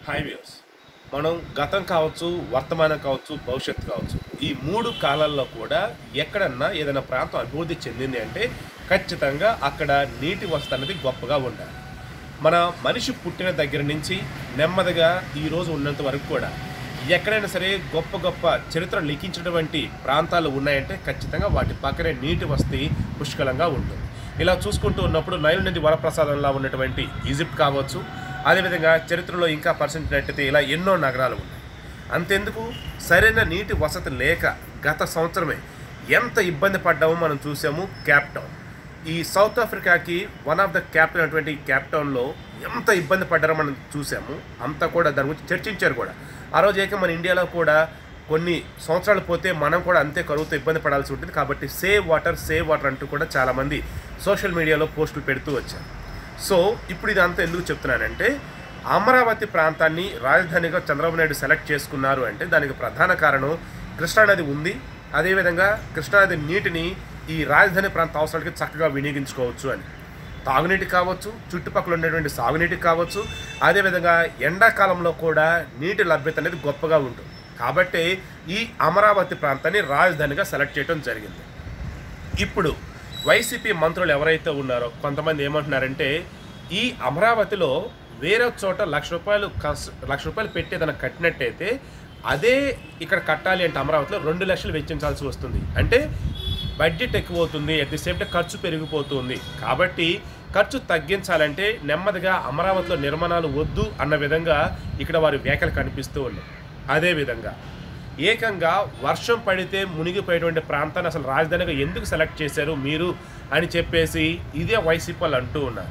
high views మనం గతం కావచ్చు వర్తమానం కావచ్చు భవిష్యత్తు కావచ్చు ఈ మూడు కాలాల్లో కూడా ఎక్కడన్నా ఏదైనా ప్రాంతం అభివృద్ధి చెందింది అంటే ఖచ్చితంగా అక్కడ నీటి వసతి అనేది గొప్పగా ఉండాలి మన మనిషి పుట్టిన దగ్గర నుంచి నెమ్మదిగా ఈ రోజు ఉన్నంత వరకు కూడా ఎక్కడైనా సరే గొప్ప గొప్ప చరిత్ర లిఖించినటువంటి ప్రాంతాలు ఉన్నాయంటే ఖచ్చితంగా వాటి పక్కనే నీటి వసతి పుష్కలంగా ఉంటుంది ఇలా చూసుకుంటూ ఉన్నప్పుడు నైల్ నది వరప్రసాదంలా ఉన్నటువంటి ఈజిప్ట్ కావచ్చు అదేవిధంగా చరిత్రలో ఇంకా పరిశీలించినట్టయితే ఇలా ఎన్నో నగరాలు ఉన్నాయి అంతెందుకు సరైన నీటి వసతి లేక గత సంవత్సరమే ఎంత ఇబ్బంది పడ్డామో మనం చూసాము క్యాప్ టౌన్ ఈ సౌత్ ఆఫ్రికాకి వన్ ఆఫ్ ద క్యాపిటల్ అటువంటి క్యాప్ టౌన్లో ఎంత ఇబ్బంది పడ్డారో మనం చూసాము అంతా కూడా దాని గురించి చర్చించారు కూడా ఆ రోజు ఏక మన ఇండియాలో కూడా కొన్ని సంవత్సరాలు పోతే మనం కూడా అంతే కరువుతో ఇబ్బంది పడాల్సి ఉంటుంది కాబట్టి సేవ్ వాటర్ సేవ్ వాటర్ అంటూ కూడా చాలామంది సోషల్ మీడియాలో పోస్టులు పెడుతూ వచ్చారు సో ఇప్పుడు ఇదంతా ఎందుకు చెప్తున్నానంటే అమరావతి ప్రాంతాన్ని రాజధానిగా చంద్రబాబు నాయుడు సెలెక్ట్ చేసుకున్నారు అంటే దానికి ప్రధాన కారణం కృష్ణానది ఉంది అదేవిధంగా కృష్ణానది నీటిని ఈ రాజధాని ప్రాంత అవసరాలకి చక్కగా వినియోగించుకోవచ్చు అని తాగునీటి కావచ్చు చుట్టుపక్కల ఉండేటువంటి సాగునీటి కావచ్చు అదేవిధంగా ఎండాకాలంలో కూడా నీటి లభ్యత అనేది గొప్పగా ఉంటుంది కాబట్టి ఈ అమరావతి ప్రాంతాన్ని రాజధానిగా సెలెక్ట్ చేయడం జరిగింది ఇప్పుడు వైసీపీ మంత్రులు ఎవరైతే ఉన్నారో కొంతమంది ఏమంటున్నారంటే ఈ అమరావతిలో వేరే చోట లక్ష రూపాయలు కస్ లక్ష రూపాయలు పెట్టి ఏదైనా కట్టినట్టయితే అదే ఇక్కడ కట్టాలి అంటే అమరావతిలో రెండు లక్షలు వెచ్చించాల్సి వస్తుంది అంటే బడ్జెట్ ఎక్కువ అవుతుంది అట్ ది సేమ్ టైం ఖర్చు పెరిగిపోతుంది కాబట్టి ఖర్చు తగ్గించాలంటే నెమ్మదిగా అమరావతిలో నిర్మాణాలు వద్దు అన్న విధంగా ఇక్కడ వారి వ్యాఖ్యలు కనిపిస్తూ ఉన్నాయి అదేవిధంగా ఏకంగా వర్షం పడితే మునిగిపోయేటువంటి ప్రాంతాన్ని అసలు రాజధానిగా ఎందుకు సెలెక్ట్ చేశారు మీరు అని చెప్పేసి ఇదే వైసీపీ వాళ్ళు అంటూ ఉన్నారు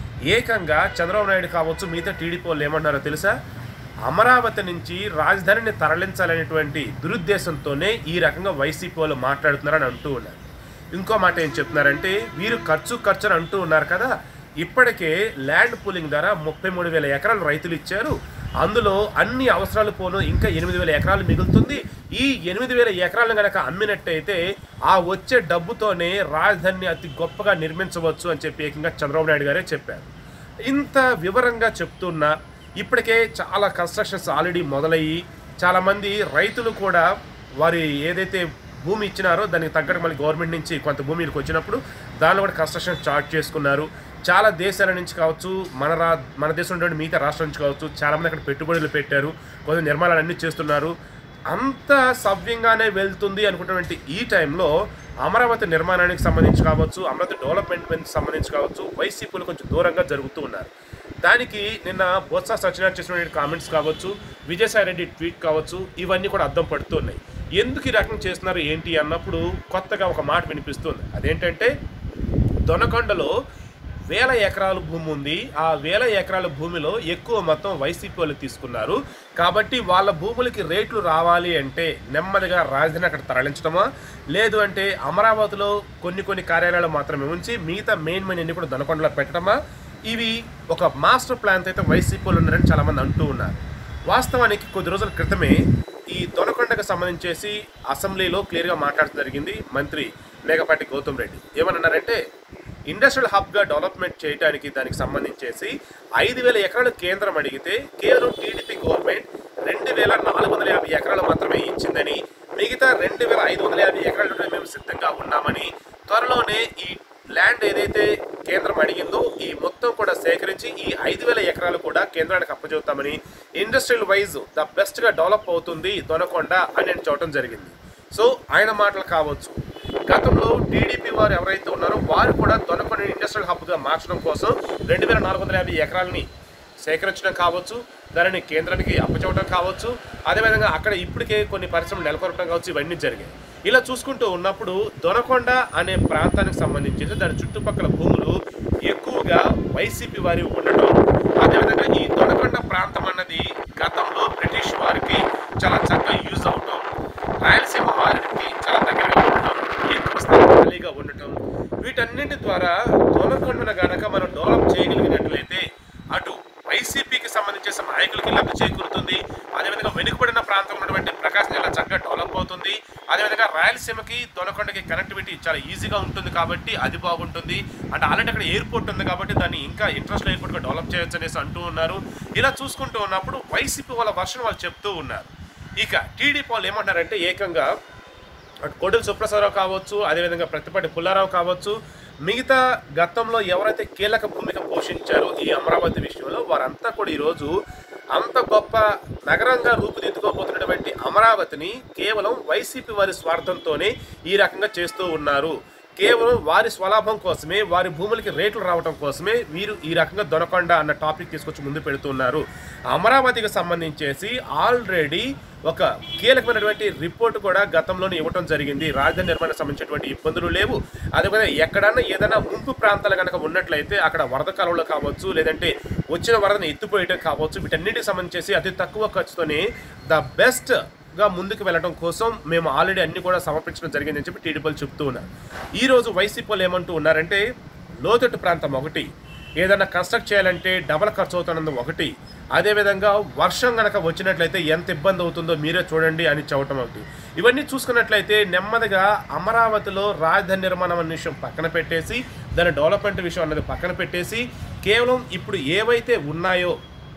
ఏకంగా చంద్రబాబు నాయుడు కావచ్చు మిగతా టీడీపీ వాళ్ళు ఏమన్నారో తెలుసా అమరావతి నుంచి రాజధానిని తరలించాలనేటువంటి దురుద్దేశంతోనే ఈ రకంగా వైసీపీ వాళ్ళు మాట్లాడుతున్నారని అంటూ ఉన్నారు ఇంకో మాట ఏం చెప్తున్నారంటే వీరు ఖర్చు ఖర్చు అని అంటూ ఉన్నారు కదా ఇప్పటికే ల్యాండ్ పూలింగ్ ద్వారా ముప్పై మూడు వేల ఎకరాలు రైతులు ఇచ్చారు అందులో అన్ని అవసరాలు పోను ఇంకా ఎనిమిది వేల ఎకరాలు మిగులుతుంది ఈ ఎనిమిది వేల ఎకరాలను కనుక అమ్మినట్టయితే ఆ వచ్చే డబ్బుతోనే రాజధానిని అతి గొప్పగా నిర్మించవచ్చు అని చెప్పి ఏకంగా చంద్రబాబు నాయుడు గారే చెప్పారు ఇంత వివరంగా చెప్తున్నా ఇప్పటికే చాలా కన్స్ట్రక్షన్స్ ఆల్రెడీ మొదలయ్యి చాలామంది రైతులు కూడా వారి ఏదైతే భూమి ఇచ్చినారో దానికి తగ్గట్టు మళ్ళీ గవర్నమెంట్ నుంచి కొంత భూమి వీళ్ళకి వచ్చినప్పుడు దానిలో కూడా కన్స్ట్రక్షన్ స్టార్ట్ చేసుకున్నారు చాలా దేశాల నుంచి కావచ్చు మన రా మన దేశం ఉండే మిగతా రాష్ట్రం నుంచి కావచ్చు చాలామంది అక్కడ పెట్టుబడులు పెట్టారు కొంత నిర్మాణాలు అన్నీ చేస్తున్నారు అంత సవ్యంగానే వెళ్తుంది అనుకున్నటువంటి ఈ టైంలో అమరావతి నిర్మాణానికి సంబంధించి కావచ్చు అమరావతి డెవలప్మెంట్ సంబంధించి కావచ్చు వైసీపీలు కొంచెం దూరంగా జరుగుతూ ఉన్నారు దానికి నిన్న బొత్స సత్యనారాయణ చేసిన కామెంట్స్ కావచ్చు విజయసాయి రెడ్డి ట్వీట్ కావచ్చు ఇవన్నీ కూడా అద్దం పడుతున్నాయి ఎందుకు ఈ రకం చేస్తున్నారు ఏంటి అన్నప్పుడు కొత్తగా ఒక మాట వినిపిస్తుంది అదేంటంటే దొనకొండలో వేల ఎకరాల భూమి ఉంది ఆ వేల ఎకరాల భూమిలో ఎక్కువ మొత్తం వైసీపీ వాళ్ళు తీసుకున్నారు కాబట్టి వాళ్ళ భూములకి రేట్లు రావాలి అంటే నెమ్మదిగా రాజధాని అక్కడ తరలించడమా లేదు అంటే అమరావతిలో కొన్ని కొన్ని కార్యాలయాలు మాత్రమే ఉంచి మిగతా మెయిన్ మెయిన్ అన్ని కూడా దొనకొండలో పెట్టడమా ఇవి ఒక మాస్టర్ ప్లాన్ అయితే వైసీపీలో ఉన్నారని చాలామంది అంటూ ఉన్నారు వాస్తవానికి కొద్ది రోజుల క్రితమే ఈ దొనకొండకు సంబంధించేసి అసెంబ్లీలో క్లియర్గా మాట్లాడడం జరిగింది మంత్రి మేకపాటి గౌతమ్ రెడ్డి ఏమన్నారంటే ఇండస్ట్రియల్ హబ్గా డెవలప్మెంట్ చేయడానికి దానికి సంబంధించేసి ఐదు వేల ఎకరాలు కేంద్రం అడిగితే కేవలం టీడీపీ గవర్నమెంట్ రెండు వేల నాలుగు వందల యాభై ఎకరాలు మాత్రమే ఇచ్చిందని మిగతా రెండు వేల ఐదు వందల యాభై ఎకరాలు మేము సిద్ధంగా ఉన్నామని త్వరలోనే ఈ ల్యాండ్ ఏదైతే కేంద్రం అడిగిందో ఈ మొత్తం కూడా సేకరించి ఈ ఐదు వేల ఎకరాలు కూడా కేంద్రానికి అప్పచెబుతామని ఇండస్ట్రియల్ వైజ్ ద బెస్ట్గా డెవలప్ అవుతుంది దొనకొండ అని నేను చూడటం జరిగింది సో ఆయన మాటలు కావచ్చు గతంలో టీడీపీ వారు ఎవరైతే ఉన్నారో వారు కూడా దొనకొండ ఇండస్ట్రియల్ హబ్గా మార్చడం కోసం రెండు వేల నాలుగు వందల యాభై ఎకరాలని సేకరించడం కావచ్చు దానిని కేంద్రానికి అప్పచెప్పడం కావచ్చు అదేవిధంగా అక్కడ ఇప్పటికే కొన్ని పరిశ్రమలు నెలకొల్పడం కావచ్చు ఇవన్నీ జరిగాయి ఇలా చూసుకుంటూ ఉన్నప్పుడు దొనకొండ అనే ప్రాంతానికి సంబంధించి దాని చుట్టుపక్కల భూములు ఎక్కువగా వైసీపీ వారి ఉండటం అదేవిధంగా ఈ దొనకొండ ప్రాంతం అన్నది గతంలో బ్రిటిష్ వారికి చాలా చక్కగా యూజ్ అవటం రాయలసీమ వారికి చాలా దగ్గరగా ఉండటం ఎక్కువ స్థలం ఖాళీగా ఉండటం వీటన్నింటి ద్వారా దొనకొండను గనక మనం డెవలప్ చేయగలిగినట్లయితే అటు వైసీపీకి సంబంధించిన నాయకులకి లబ్ధి చేకూరుతుంది అదేవిధంగా వెనుకబడిన ప్రాంతం ఉన్నటువంటి ప్రకాశం జిల్లా చక్కగా డెవలప్ అవుతుంది అదేవిధంగా రాయలసీమకి దొనకొండకి కనెక్టివిటీ చాలా ఈజీగా ఉంటుంది కాబట్టి అది బాగుంటుంది అంటే ఆల్రెడీ అక్కడ ఎయిర్పోర్ట్ ఉంది కాబట్టి దాన్ని ఇంకా ఇంట్రెస్ట్ ఎయిర్పోర్ట్గా డెవలప్ చేయొచ్చు అనేసి అంటూ ఉన్నారు ఇలా చూసుకుంటూ ఉన్నప్పుడు వైసీపీ వాళ్ళ వర్షన్ వాళ్ళు చెప్తూ ఉన్నారు ఇక టీడీపీ వాళ్ళు ఏమంటారంటే ఏకంగా అటు కోటెల సుప్రసాదరావు కావచ్చు అదేవిధంగా ప్రతిపాటి పుల్లారావు కావచ్చు మిగతా గతంలో ఎవరైతే కీలక భూమిక పోషించారో ఈ అమరావతి విషయంలో వారంతా కూడా ఈరోజు అంత గొప్ప నగరంగా రూపుదిద్దుకోబోతున్నటువంటి అమరావతిని కేవలం వైసీపీ వారి స్వార్థంతోనే ఈ రకంగా చేస్తూ ఉన్నారు కేవలం వారి స్వలాభం కోసమే వారి భూములకి రేట్లు రావడం కోసమే వీరు ఈ రకంగా దొనకొండ అన్న టాపిక్ తీసుకొచ్చి ముందు పెడుతున్నారు అమరావతికి సంబంధించేసి ఆల్రెడీ ఒక కీలకమైనటువంటి రిపోర్ట్ కూడా గతంలోనే ఇవ్వడం జరిగింది రాజధాని నిర్మాణానికి సంబంధించినటువంటి ఇబ్బందులు లేవు అదేవిధంగా ఎక్కడన్నా ఏదైనా ముంపు ప్రాంతాలు కనుక ఉన్నట్లయితే అక్కడ వరద కాలంలో కావచ్చు లేదంటే వచ్చిన వరదను ఎత్తిపోయటం కావచ్చు వీటన్నిటికి సంబంధించేసి అతి తక్కువ ఖర్చుతోనే ద బెస్ట్ గా ముందుకు వెళ్ళడం కోసం మేము ఆల్రెడీ అన్ని కూడా సమర్పించడం జరిగిందని చెప్పి టీడీపీలు చెప్తూ ఉన్నారు ఈ రోజు వైసీపీ వాళ్ళు ఏమంటూ ఉన్నారంటే లోతట్టు ప్రాంతం ఒకటి ఏదైనా కన్స్ట్రక్ట్ చేయాలంటే డబల్ ఖర్చు అవుతున్నది ఒకటి అదేవిధంగా వర్షం గనక వచ్చినట్లయితే ఎంత ఇబ్బంది అవుతుందో మీరే చూడండి అని చెప్పటం ఒకటి ఇవన్నీ చూసుకున్నట్లయితే నెమ్మదిగా అమరావతిలో రాజధాని నిర్మాణం అనే విషయం పక్కన పెట్టేసి దాని డెవలప్మెంట్ విషయం అన్నది పక్కన పెట్టేసి కేవలం ఇప్పుడు ఏవైతే ఉన్నాయో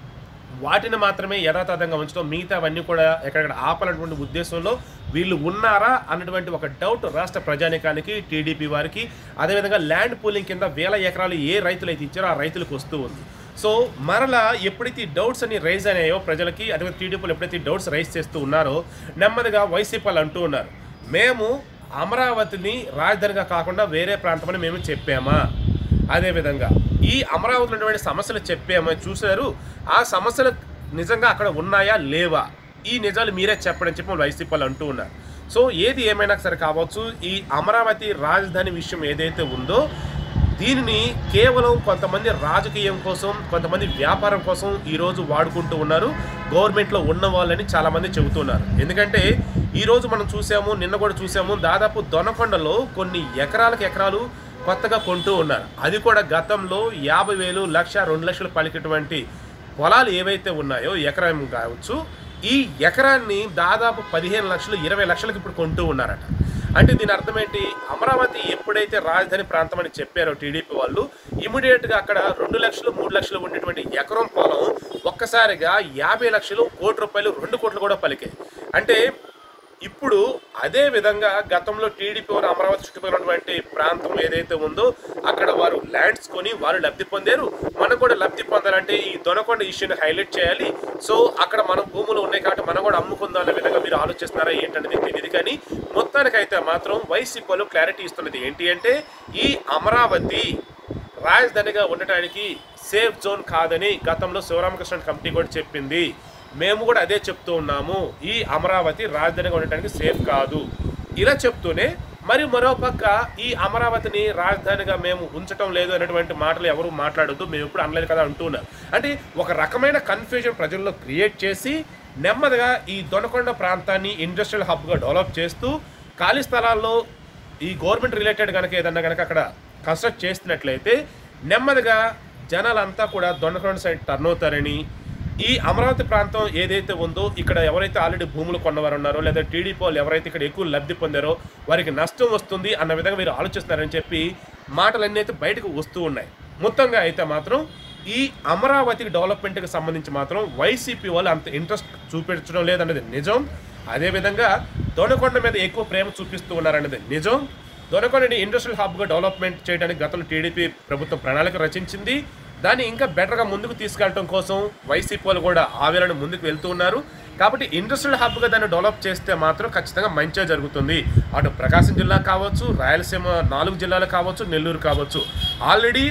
వాటిని మాత్రమే యథాతథంగా ఉంచడం మిగతావన్నీ కూడా ఎక్కడెక్కడ ఆపాలన్నటువంటి ఉద్దేశంలో వీళ్ళు ఉన్నారా అన్నటువంటి ఒక డౌట్ రాష్ట్ర ప్రజానికానికి టీడీపీ వారికి అదేవిధంగా ల్యాండ్ పూలింగ్ కింద వేల ఎకరాలు ఏ రైతులు అయితే ఇచ్చారో ఆ రైతులకు వస్తూ ఉంది సో మరలా ఎప్పుడైతే ఈ డౌట్స్ అని రైజ్ అయినాయో ప్రజలకి అదే టీడీపీలు ఎప్పుడైతే ఈ డౌట్స్ రైజ్ చేస్తూ ఉన్నారో నెమ్మదిగా వైసీపీ వాళ్ళు అంటూ ఉన్నారు మేము అమరావతిని రాజధానిగా కాకుండా వేరే ప్రాంతమని మేము చెప్పామా అదేవిధంగా ఈ అమరావతిలో ఉన్నటువంటి సమస్యలు చెప్పామో చూశారు ఆ సమస్యలు నిజంగా అక్కడ ఉన్నాయా లేవా ఈ నిజాలు మీరే చెప్పడని చెప్పి వైసీపీ వాళ్ళు అంటూ ఉన్నారు సో ఏది ఏమైనా సరే కావచ్చు ఈ అమరావతి రాజధాని విషయం ఏదైతే ఉందో దీనిని కేవలం కొంతమంది రాజకీయం కోసం కొంతమంది వ్యాపారం కోసం ఈరోజు వాడుకుంటూ ఉన్నారు గవర్నమెంట్లో ఉన్న వాళ్ళని చాలామంది చెబుతున్నారు ఎందుకంటే ఈరోజు మనం చూసాము నిన్న కూడా చూసాము దాదాపు దొనకొండలో కొన్ని ఎకరాలకు ఎకరాలు కొత్తగా కొంటూ ఉన్నారు అది కూడా గతంలో యాభై వేలు లక్ష రెండు లక్షలు పలికేటువంటి పొలాలు ఏవైతే ఉన్నాయో ఎకరం కావచ్చు ఈ ఎకరాన్ని దాదాపు పదిహేను లక్షలు ఇరవై లక్షలకు ఇప్పుడు కొంటూ ఉన్నారట అంటే దీని అర్థం ఏంటి అమరావతి ఎప్పుడైతే రాజధాని ప్రాంతం అని చెప్పారో టీడీపీ వాళ్ళు ఇమీడియట్ గా అక్కడ రెండు లక్షలు మూడు లక్షలు ఉండేటువంటి ఎకరం పొలం ఒక్కసారిగా యాభై లక్షలు కోటి రూపాయలు రెండు కోట్లు కూడా పలికాయి అంటే ఇప్పుడు అదే విధంగా గతంలో టీడీపీ వారు అమరావతి చుట్టుపక్కల ఉన్నటువంటి ప్రాంతం ఏదైతే ఉందో అక్కడ వారు ల్యాండ్స్ కొని వారు లబ్ధి పొందారు మనం కూడా లబ్ధి పొందాలంటే ఈ దొనకొండ ఇష్యూని హైలైట్ చేయాలి సో అక్కడ మన భూములు ఉన్నాయి కాబట్టి మనం కూడా అమ్ముకుందాం అనే విధంగా మీరు ఆలోచిస్తున్నారా ఏంటనేది తెలియదు కానీ మొత్తానికైతే మాత్రం వైసీపీ వాళ్ళు క్లారిటీ ఇస్తున్నది ఏంటి అంటే ఈ అమరావతి రాజధానిగా ఉండటానికి సేఫ్ జోన్ కాదని గతంలో శివరామకృష్ణ కమిటీ కూడా చెప్పింది మేము కూడా అదే చెప్తూ ఉన్నాము ఈ అమరావతి రాజధానిగా ఉండటానికి సేఫ్ కాదు ఇలా చెప్తూనే మరి మరో పక్క ఈ అమరావతిని రాజధానిగా మేము ఉంచటం లేదు అనేటువంటి మాటలు ఎవరు మాట్లాడొద్దు మేము ఎప్పుడు అనలేదు కదా అంటున్నారు అంటే ఒక రకమైన కన్ఫ్యూజన్ ప్రజల్లో క్రియేట్ చేసి నెమ్మదిగా ఈ దొనకొండ ప్రాంతాన్ని ఇండస్ట్రియల్ హబ్గా డెవలప్ చేస్తూ ఖాళీ స్థలాల్లో ఈ గవర్నమెంట్ రిలేటెడ్ కనుక ఏదన్నా కనుక అక్కడ కన్స్ట్రక్ట్ చేస్తున్నట్లయితే నెమ్మదిగా జనాలంతా కూడా దొండకొండ సైడ్ టర్న్ అవుతారని ఈ అమరావతి ప్రాంతం ఏదైతే ఉందో ఇక్కడ ఎవరైతే ఆల్రెడీ భూములు కొన్నవారు ఉన్నారో లేదా టీడీపీ వాళ్ళు ఎవరైతే ఇక్కడ ఎక్కువ లబ్ధి పొందారో వారికి నష్టం వస్తుంది అన్న విధంగా మీరు ఆలోచిస్తున్నారని చెప్పి మాటలన్నీ అయితే బయటకు వస్తూ ఉన్నాయి మొత్తంగా అయితే మాత్రం ఈ అమరావతి డెవలప్మెంట్కి సంబంధించి మాత్రం వైసీపీ వాళ్ళు అంత ఇంట్రెస్ట్ చూపించడం లేదన్నది నిజం అదేవిధంగా దొనకొండ మీద ఎక్కువ ప్రేమ చూపిస్తూ ఉన్నారన్నది నిజం దొనకొండని ఇండస్ట్రియల్ హబ్గా డెవలప్మెంట్ చేయడానికి గతంలో టీడీపీ ప్రభుత్వం ప్రణాళిక రచించింది దాన్ని ఇంకా బెటర్గా ముందుకు తీసుకెళ్ళడం కోసం వైసీపీ వాళ్ళు కూడా ఆవేళను ముందుకు వెళ్తూ ఉన్నారు కాబట్టి ఇండస్ట్రియల్ హబ్గా దాన్ని డెవలప్ చేస్తే మాత్రం ఖచ్చితంగా మంచిగా జరుగుతుంది అటు ప్రకాశం జిల్లా కావచ్చు రాయలసీమ నాలుగు జిల్లాలు కావచ్చు నెల్లూరు కావచ్చు ఆల్రెడీ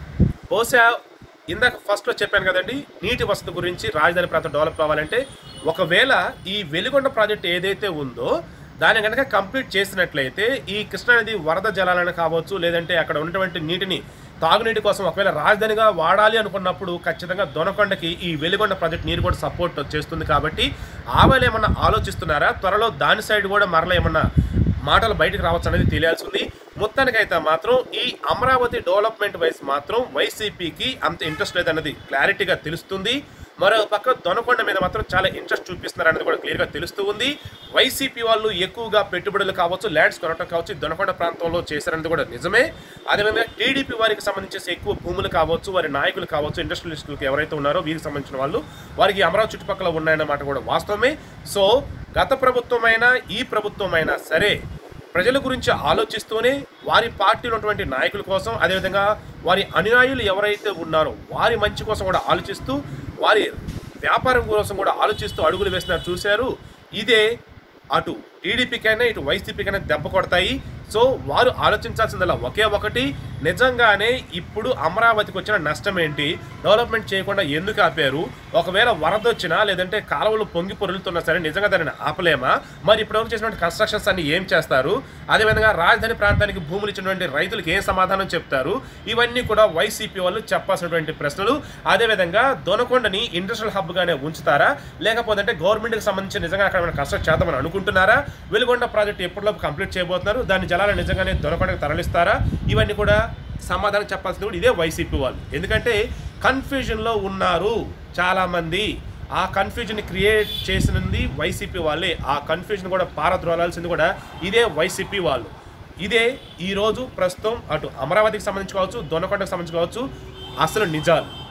బహుశా ఇందాక ఫస్ట్లో చెప్పాను కదండి నీటి వసతి గురించి రాజధాని ప్రాంతం డెవలప్ కావాలంటే ఒకవేళ ఈ వెలిగొండ ప్రాజెక్ట్ ఏదైతే ఉందో దాన్ని కనుక కంప్లీట్ చేసినట్లయితే ఈ కృష్ణానది వరద జలాలను కావచ్చు లేదంటే అక్కడ ఉన్నటువంటి నీటిని తాగునీటి కోసం ఒకవేళ రాజధానిగా వాడాలి అనుకున్నప్పుడు ఖచ్చితంగా దొనకొండకి ఈ వెలిగొండ ప్రాజెక్ట్ నీరు కూడా సపోర్ట్ చేస్తుంది కాబట్టి ఆవేళ ఏమన్నా ఆలోచిస్తున్నారా త్వరలో దాని సైడ్ కూడా మరల ఏమన్నా మాటలు బయటకు రావచ్చు అనేది తెలియాల్సి ఉంది మొత్తానికైతే మాత్రం ఈ అమరావతి డెవలప్మెంట్ వైస్ మాత్రం వైసీపీకి అంత ఇంట్రెస్ట్ లేదన్నది క్లారిటీగా తెలుస్తుంది మరో పక్క దొనకొండ మీద మాత్రం చాలా ఇంట్రెస్ట్ చూపిస్తున్నారు అనేది కూడా క్లియర్గా తెలుస్తూ ఉంది వైసీపీ వాళ్ళు ఎక్కువగా పెట్టుబడులు కావచ్చు ల్యాండ్స్ కొనటం కావచ్చు ఈ దొనకొండ ప్రాంతంలో చేశారనేది కూడా నిజమే అదేవిధంగా టీడీపీ వారికి సంబంధించి ఎక్కువ భూములు కావచ్చు వారి నాయకులు కావచ్చు ఇండస్ట్రియలిస్టులకు ఎవరైతే ఉన్నారో వీరికి సంబంధించిన వాళ్ళు వారికి అమరావతి చుట్టుపక్కల ఉన్నాయన్నమాట కూడా వాస్తవమే సో గత ప్రభుత్వమైనా ఈ ప్రభుత్వమైనా సరే ప్రజల గురించి ఆలోచిస్తూనే వారి పార్టీలో ఉన్నటువంటి నాయకుల కోసం అదేవిధంగా వారి అనుయాయులు ఎవరైతే ఉన్నారో వారి మంచి కోసం కూడా ఆలోచిస్తూ వారి వ్యాపారం కోసం కూడా ఆలోచిస్తూ అడుగులు వేస్తున్నారు చూశారు ఇదే అటు టీడీపీకైనా ఇటు వైసీపీకైనా దెబ్బ కొడతాయి సో వారు ఆలోచించాల్సిందల్లా ఒకే ఒకటి నిజంగానే ఇప్పుడు అమరావతికి వచ్చిన నష్టం ఏంటి డెవలప్మెంట్ చేయకుండా ఎందుకు ఆపారు ఒకవేళ వరద వచ్చినా లేదంటే కాలువలు పొంగి పొరులుతున్నా సరే నిజంగా దానిని ఆపలేమా మరి ఇప్పటివరకు చేసినటువంటి కన్స్ట్రక్షన్స్ అన్ని ఏం చేస్తారు అదేవిధంగా రాజధాని ప్రాంతానికి భూములు ఇచ్చినటువంటి రైతులకు ఏం సమాధానం చెప్తారు ఇవన్నీ కూడా వైసీపీ వాళ్ళు చెప్పాల్సినటువంటి ప్రశ్నలు అదేవిధంగా దొనకొండని ఇండస్ట్రియల్ హబ్గానే ఉంచుతారా లేకపోతే అంటే గవర్నమెంట్కి సంబంధించి నిజంగా అక్కడ ఏమైనా కన్స్ట్రక్ట్ చేద్దామని అనుకుంటున్నారా వెలుగొండ ప్రాజెక్ట్ ఎప్పటిలోపు కంప్లీట్ చేయబోతున్నారు దాని జలాలు నిజంగానే దొనకొండకు తరలిస్తారా ఇవన్నీ కూడా సమాధానం చెప్పాల్సింది కూడా ఇదే వైసీపీ వాళ్ళు ఎందుకంటే కన్ఫ్యూజన్లో ఉన్నారు చాలామంది ఆ కన్ఫ్యూజన్ క్రియేట్ చేసినది వైసీపీ వాళ్ళే ఆ కన్ఫ్యూజన్ కూడా పారద్రోలాల్సింది కూడా ఇదే వైసీపీ వాళ్ళు ఇదే ఈరోజు ప్రస్తుతం అటు అమరావతికి సంబంధించి కావచ్చు దొనకొండకు సంబంధించి కావచ్చు అసలు నిజాలు